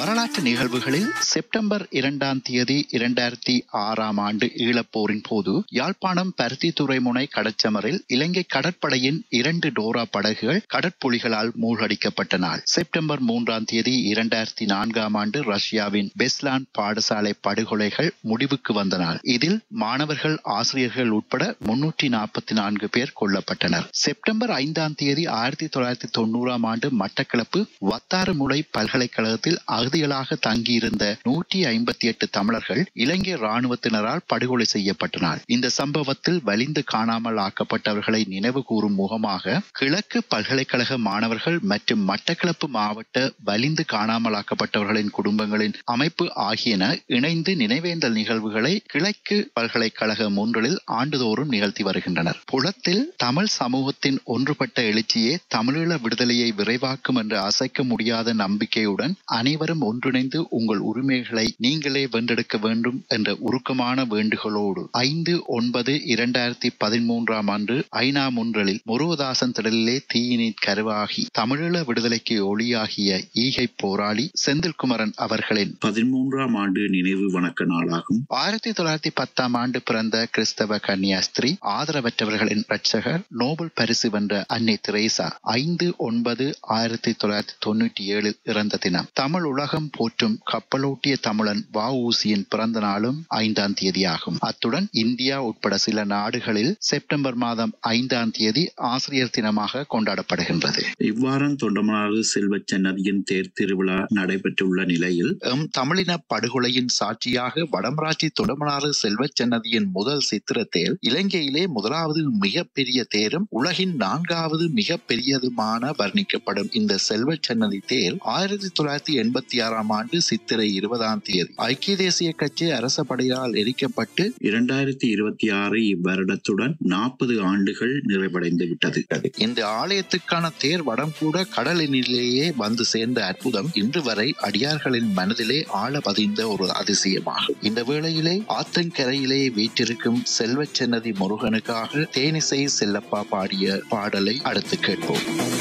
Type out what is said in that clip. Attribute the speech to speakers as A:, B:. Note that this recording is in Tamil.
A: வரலாற்று நிகழ்வுகளில் செப்டம்பர் இரண்டாம் தேதி இரண்டாயிரத்தி ஆறாம் ஆண்டு ஈழப்போரின் போது யாழ்ப்பாணம் பருத்தி துறைமுனை கடற்சமரில் இலங்கை கடற்படையின் இரண்டு டோரா படகுகள் கடற்புலிகளால் மூழ்கடிக்கப்பட்ட நாள் செப்டம்பர் மூன்றாம் தேதி இரண்டாயிரத்தி நான்காம் ஆண்டு ரஷ்யாவின் பெஸ்லான் பாடசாலை படுகொலைகள் முடிவுக்கு வந்த நாள் இதில் மாணவர்கள் ஆசிரியர்கள் உட்பட முன்னூற்றி நாற்பத்தி நான்கு பேர் கொல்லப்பட்டனர் செப்டம்பர் ஐந்தாம் தேதி ஆயிரத்தி தொள்ளாயிரத்தி தொண்ணூறாம் ஆண்டு மட்டக்களப்பு வத்தாறுமுலை பல்கலைக்கழகத்தில் அகதிகளாக தங்கியிருந்த நூற்றி ஐம்பத்தி எட்டு தமிழர்கள் இலங்கை ராணுவத்தினரால் படுகொலை செய்யப்பட்டனர் இந்த சம்பவத்தில் வலிந்து காணாமல் ஆக்கப்பட்டவர்களை நினைவு கூறும் முகமாக கிழக்கு பல்கலைக்கழக மாணவர்கள் மற்றும் மட்டக்களப்பு மாவட்ட வலிந்து காணாமல் ஆக்கப்பட்டவர்களின் குடும்பங்களின் அமைப்பு ஆகியன இணைந்து நினைவேந்தல் நிகழ்வுகளை கிழக்கு பல்கலைக்கழகம் ஒன்றில் ஆண்டுதோறும் நிகழ்த்தி வருகின்றனர் புலத்தில் தமிழ் சமூகத்தின் ஒன்றுபட்ட எழுச்சியே தமிழீழ விடுதலையை விரைவாக்கும் என்ற அசைக்க முடியாத நம்பிக்கையுடன் அனைவரும் ஒன்றிணைந்து உங்கள் உரிமைகளை நீங்களே வென்றெடுக்க வேண்டும் என்ற உருக்கமான வேண்டுகோளோடு ஐந்து ஒன்பது இரண்டாயிரத்தி பதிமூன்றாம் ஆண்டு ஐநா முன்றலில் முருகதாசன் திடலிலே தீயினில் கருவாகி தமிழீழ விடுதலைக்கு ஒளியாகிய ஈகை போராளி செந்தில்குமரன் அவர்களின்
B: பதிமூன்றாம் ஆண்டு நினைவு வணக்க நாளாகும்
A: ஆயிரத்தி தொள்ளாயிரத்தி பத்தாம் ஆண்டு பிறந்த கிறிஸ்தவ கன்னியாஸ்திரி ஆதரவற்றவர்களின் இரட்சகர் நோபல் பரிசு வென்ற அன்னை திரேசா ஐந்து ஒன்பது ஆயிரத்தி தொள்ளாயிரத்தி தொண்ணூற்றி ஏழில் இறந்த தினம் தமிழ் உலகம் போற்றும் கப்பலோட்டிய தமிழன் வஉசியின் பிறந்த நாளும் ஐந்தாம் தேதியாகும் அத்துடன் இந்தியா உட்பட சில நாடுகளில் செப்டம்பர் மாதம் ஐந்தாம் தேதி ஆசிரியர் தினமாக கொண்டாடப்படுகின்றது
B: இவ்வாரம் தொண்டமனாறு செல்வச்ச நதியின் தேர் திருவிழா நடைபெற்றுள்ள நிலையில்
A: எம் தமிழின படுகொலையின் சாட்சியாக வடமராட்சி தொண்டமனாறு செல்வச்சன்னதியின் முதல் சித்திர தேர் இலங்கையிலே முதலாவது மிகப்பெரிய தேரும் உலகின் நான்காவது மிக பெரியதுமான வர்ணிக்கப்படும் இந்த செல்வச்சன்னதி தேர் ஆயிரத்தி தொள்ளாயிரத்தி எண்பத்தி ஆறாம் ஆண்டு சித்திரை இருபதாம் தேதி ஐக்கிய தேசிய கட்சி அரச படையால் எரிக்கப்பட்டு
B: இரண்டாயிரத்தி இருபத்தி ஆறு இவ்வருடத்துடன் நாற்பது ஆண்டுகள் நிறைவடைந்து விட்டது
A: இந்த ஆலயத்துக்கான தேர் வடம் கூட கடலினிலேயே வந்து சேர்ந்த அற்புதம் இன்று வரை அடியார்களின் மனதிலே ஆழ பதிந்த ஒரு அதிசயமாகும் இந்த வேளையிலே ஆத்தங்கரையிலே வீற்றிருக்கும் செல்வச்சன்னதி முருகனுக்காக தேனிசை செல்லப்பா பாடிய பாடலை அடுத்து கேட்போம்